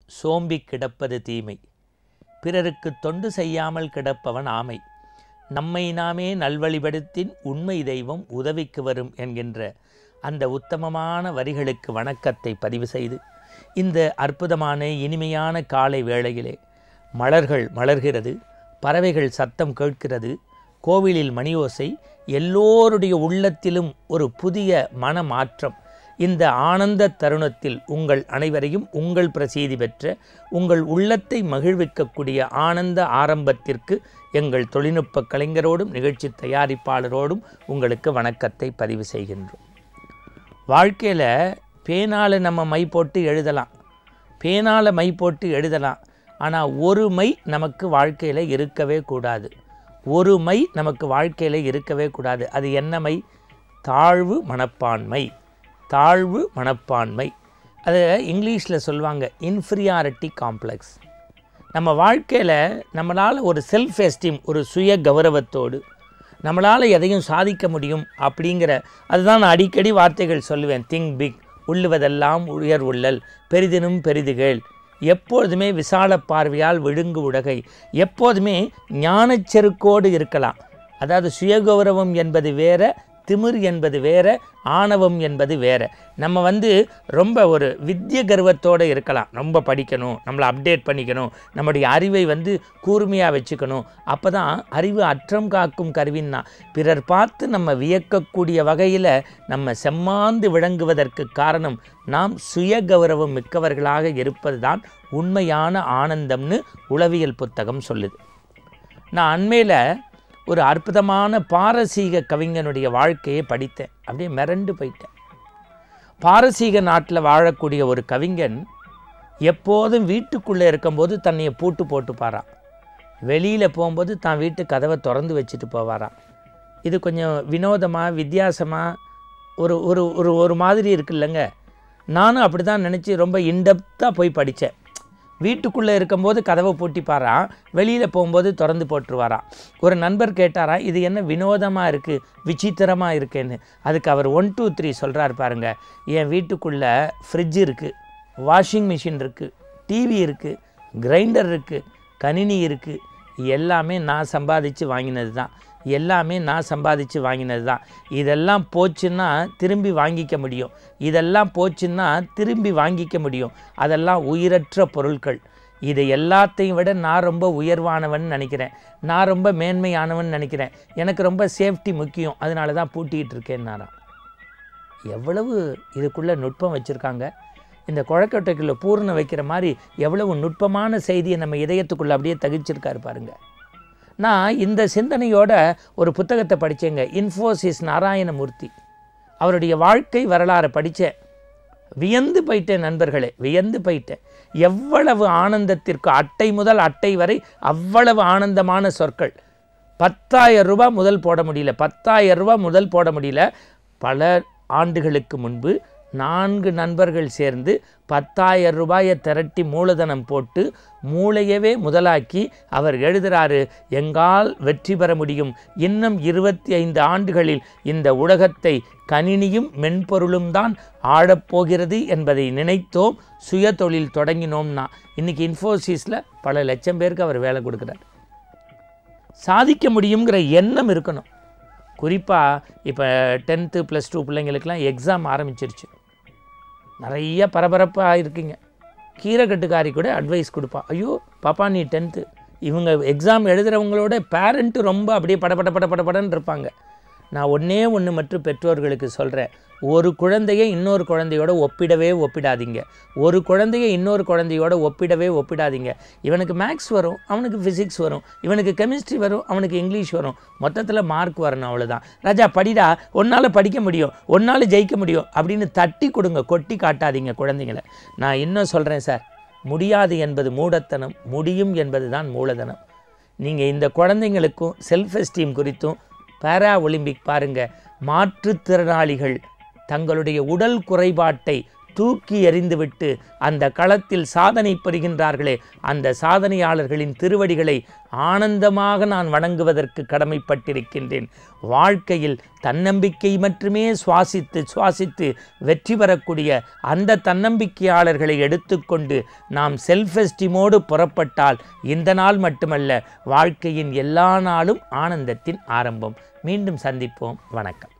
சோம்பி கிடப்பது தீமை பிறருக்கு தொண்டு செய்யாமல் கிடப்பவன் ஆமை நம்மை நாமே நல்வழிபடுத்தின் உண்மை தெய்வம் உதவிக்கு வரும் என்கின்ற அந்த உத்தமமான வரிகளுக்கு வணக்கத்தை பதிவு செய்து இந்த அற்புதமான இனிமையான காலை வேளையிலே மலர்கள் மலர்கிறது பறவைகள் சத்தம் கேட்கிறது கோவிலில் மணியோசை எல்லோருடைய உள்ளத்திலும் ஒரு புதிய மனமாற்றம் இந்த ஆனந்த தருணத்தில் உங்கள் அனைவரையும் உங்கள் பிரசீதி பெற்ற உங்கள் உள்ளத்தை மகிழ்விக்கக்கூடிய ஆனந்த ஆரம்பத்திற்கு எங்கள் தொழில்நுட்ப கலைஞரோடும் நிகழ்ச்சி தயாரிப்பாளரோடும் உங்களுக்கு வணக்கத்தை பதிவு செய்கின்றோம் வாழ்க்கையில் பேனால் நம்ம மை போட்டு எழுதலாம் பேனால் மை போட்டு எழுதலாம் ஆனால் ஒரு மை நமக்கு வாழ்க்கையில் இருக்கவே கூடாது ஒரு மை நமக்கு வாழ்க்கையில் இருக்கவே கூடாது அது என்ன மை தாழ்வு மனப்பான்மை தாழ்வு மனப்பான்மை அது இங்கிலீஷில் சொல்லுவாங்க இன்ஃபீரியாரிட்டி காம்ப்ளெக்ஸ் நம்ம வாழ்க்கையில் நம்மளால் ஒரு செல்ஃப் எஸ்டீம் ஒரு சுய கௌரவத்தோடு நம்மளால் எதையும் சாதிக்க முடியும் அப்படிங்கிற அதுதான் நான் அடிக்கடி வார்த்தைகள் சொல்லுவேன் திங்க் பிக் உள்ளுவதெல்லாம் உயர் உள்ளல் பெரிதினும் பெரிதுகள் எப்பொழுதுமே விசால பார்வையால் விழுங்கு உலகை எப்போதுமே ஞானச்செருக்கோடு இருக்கலாம் அதாவது சுயகௌரவம் என்பது வேற திமிர் என்பது வேற ஆணவம் என்பது வேற நம்ம வந்து ரொம்ப ஒரு வித்திய கர்வத்தோடு இருக்கலாம் ரொம்ப படிக்கணும் நம்மளை அப்டேட் பண்ணிக்கணும் நம்முடைய அறிவை வந்து கூர்மையாக வச்சுக்கணும் அப்போ தான் அறிவு அற்றம் காக்கும் கருவின்னா பிறர் பார்த்து நம்ம வியக்கக்கூடிய வகையில் நம்ம செம்மாந்து விளங்குவதற்கு காரணம் நாம் சுய கௌரவம் மிக்கவர்களாக இருப்பது தான் உண்மையான ஆனந்தம்னு உளவியல் புத்தகம் சொல்லுது நான் அண்மையில் ஒரு அற்புதமான பாரசீக கவிஞனுடைய வாழ்க்கையை படித்தேன் அப்படியே மிரண்டு போயிட்டேன் பாரசீக நாட்டில் வாழக்கூடிய ஒரு கவிஞன் எப்போதும் வீட்டுக்குள்ளே இருக்கும்போது தன்னையை பூட்டு போட்டு பாரான் வெளியில் போகும்போது தான் வீட்டு கதவை திறந்து வச்சுட்டு போவாராம் இது கொஞ்சம் வினோதமாக வித்தியாசமாக ஒரு ஒரு ஒரு ஒரு மாதிரி இருக்குல்லங்க நானும் அப்படி தான் நினச்சி ரொம்ப இன்டெப்த்தாக போய் படித்தேன் வீட்டுக்குள்ளே இருக்கும்போது கதவை பூட்டிப்பாராம் வெளியில் போகும்போது திறந்து போட்டுருவாராம் ஒரு நண்பர் கேட்டாரா இது என்ன வினோதமாக இருக்குது விசித்திரமாக இருக்குன்னு அதுக்கு அவர் ஒன் டூ த்ரீ சொல்கிறார் பாருங்க என் வீட்டுக்குள்ளே ஃப்ரிட்ஜ் இருக்குது வாஷிங் மிஷின் இருக்குது டிவி இருக்குது கிரைண்டர் இருக்குது கணினி இருக்குது எல்லாமே நான் சம்பாதிச்சு வாங்கினது தான் எல்லாமே நான் சம்பாதிச்சு வாங்கினது தான் இதெல்லாம் போச்சுன்னா திரும்பி வாங்கிக்க முடியும் இதெல்லாம் போச்சுன்னா திரும்பி வாங்கிக்க முடியும் அதெல்லாம் உயிரற்ற பொருட்கள் இதை எல்லாத்தையும் விட நான் ரொம்ப உயர்வானவன் நினைக்கிறேன் நான் ரொம்ப மேன்மையானவன் நினைக்கிறேன் எனக்கு ரொம்ப சேஃப்டி முக்கியம் அதனால தான் பூட்டிகிட்டு இருக்கேன்னாராம் எவ்வளவு இதுக்குள்ளே நுட்பம் வச்சுருக்காங்க இந்த குழக்கட்டைக்குள்ளே பூர்ணம் வைக்கிற மாதிரி எவ்வளவு நுட்பமான செய்தியை நம்ம இதயத்துக்குள்ளே அப்படியே தகிச்சிருக்காரு பாருங்க நான் இந்த சிந்தனையோட ஒரு புத்தகத்தை படித்தேங்க இன்ஃபோசிஸ் நாராயணமூர்த்தி அவருடைய வாழ்க்கை வரலாறை படித்தேன் வியந்து போயிட்டேன் நண்பர்களே வியந்து போயிட்டேன் எவ்வளவு ஆனந்தத்திற்கு அட்டை முதல் அட்டை வரை அவ்வளவு ஆனந்தமான சொற்கள் பத்தாயிரம் ரூபாய் முதல் போட முடியல பத்தாயிரம் ரூபாய் முதல் போட முடியல பல ஆண்டுகளுக்கு முன்பு நான்கு நண்பர்கள் சேர்ந்து பத்தாயிரம் ரூபாயை திரட்டி மூலதனம் போட்டு மூளையவே முதலாக்கி அவர் எழுதுகிறாரு எங்கால் வெற்றி பெற முடியும் இன்னும் இருபத்தி ஐந்து ஆண்டுகளில் இந்த உலகத்தை கணினியும் மென்பொருளும் தான் ஆழப்போகிறது என்பதை நினைத்தோம் சுய தொழில் தொடங்கினோம்னா இன்றைக்கி இன்ஃபோசிஸில் பல லட்சம் பேருக்கு அவர் வேலை கொடுக்குறார் சாதிக்க முடியுங்கிற எண்ணம் இருக்கணும் குறிப்பாக இப்போ டென்த்து ப்ளஸ் டூ பிள்ளைங்களுக்கெல்லாம் எக்ஸாம் ஆரம்பிச்சிருச்சு நிறைய பரபரப்பாக இருக்கீங்க கீரைக்கட்டுக்காரி கூட அட்வைஸ் கொடுப்பா ஐயோ பாப்பா நீ டென்த்து இவங்க எக்ஸாம் எழுதுகிறவங்களோட பேரண்ட்டு ரொம்ப அப்படியே படபட பட படபடன்னு இருப்பாங்க நான் ஒன்றே ஒன்று மட்டும் பெற்றோர்களுக்கு சொல்கிறேன் ஒரு குழந்தையை இன்னொரு குழந்தையோட ஒப்பிடவே ஒப்பிடாதீங்க ஒரு குழந்தையை இன்னொரு குழந்தையோட ஒப்பிடவே ஒப்பிடாதீங்க இவனுக்கு மேக்ஸ் வரும் அவனுக்கு ஃபிசிக்ஸ் வரும் இவனுக்கு கெமிஸ்ட்ரி வரும் அவனுக்கு இங்கிலீஷ் வரும் மொத்தத்தில் மார்க் வரணும் அவ்வளோதான் ராஜா படிடா ஒன்றால் படிக்க முடியும் ஒன்றால் ஜெயிக்க முடியும் அப்படின்னு தட்டி கொடுங்க கொட்டி காட்டாதீங்க குழந்தைங்களை நான் இன்னும் சொல்கிறேன் சார் முடியாது என்பது மூடத்தனம் முடியும் என்பது தான் மூலதனம் நீங்கள் இந்த குழந்தைங்களுக்கும் செல்ஃப் எஸ்டீம் குறித்தும் பாரா ஒலிம்பிக் பாருங்கள் மாற்றுத்திறனாளிகள் தங்களுடைய உடல் குறைபாட்டை தூக்கி எறிந்துவிட்டு அந்த களத்தில் சாதனை புரிகின்றார்களே அந்த சாதனையாளர்களின் திருவடிகளை ஆனந்தமாக நான் வணங்குவதற்கு கடமைப்பட்டிருக்கின்றேன் வாழ்க்கையில் தன்னம்பிக்கை மட்டுமே சுவாசித்து சுவாசித்து வெற்றி பெறக்கூடிய அந்த தன்னம்பிக்கையாளர்களை எடுத்துக்கொண்டு நாம் செல்ஃப் எஸ்டிமோடு புறப்பட்டால் இந்த நாள் மட்டுமல்ல வாழ்க்கையின் எல்லா நாளும் ஆனந்தத்தின் ஆரம்பம் மீண்டும் சந்திப்போம் வணக்கம்